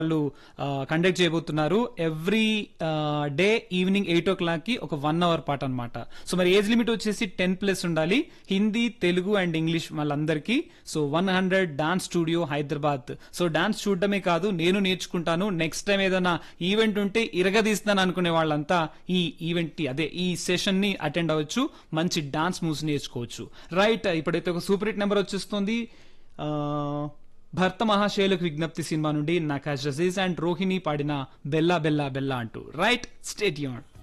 వాళ్ళు కండక్ట్ చేయబోతున్నారు every day evening eight o'clock కి ఒక వన్ అవర్ పాట అన్నమాట సో మరి ఏజ్ లిమిట్ వచ్చేసి టెన్ ప్లస్ ఉండాలి హిందీ తెలుగు అండ్ ఇంగ్లీష్ వాళ్ళందరికీ so one hundred dance studio Hyderabad so dance చూడడమే కాదు నేను నేర్చుకుంటాను నెక్స్ట్ టైం ఏదైనా ఈవెంట్ ఉంటే ఇరగదీస్తాను అనుకునే వాళ్ళంతా ఈ ఈవెంట్ కి అదే ఈ సెషన్ ని అటెండ్ అవ్వచ్చు మంచి డాన్స్ మూవ్స్ నేర్చుకోవచ్చు రైట్ ఇప్పుడైతే ఒక సూపర్ హిట్ నెంబర్ వచ్చేస్తుంది ఆ, భర్త మహాశైలకు విజ్ఞప్తి సినిమా నుండి నకాష్ రజీజ్ అండ్ రోహిణి పాడిన బెల్లా బెల్లా బెల్లా అంటూ రైట్ స్టేట్ యూన్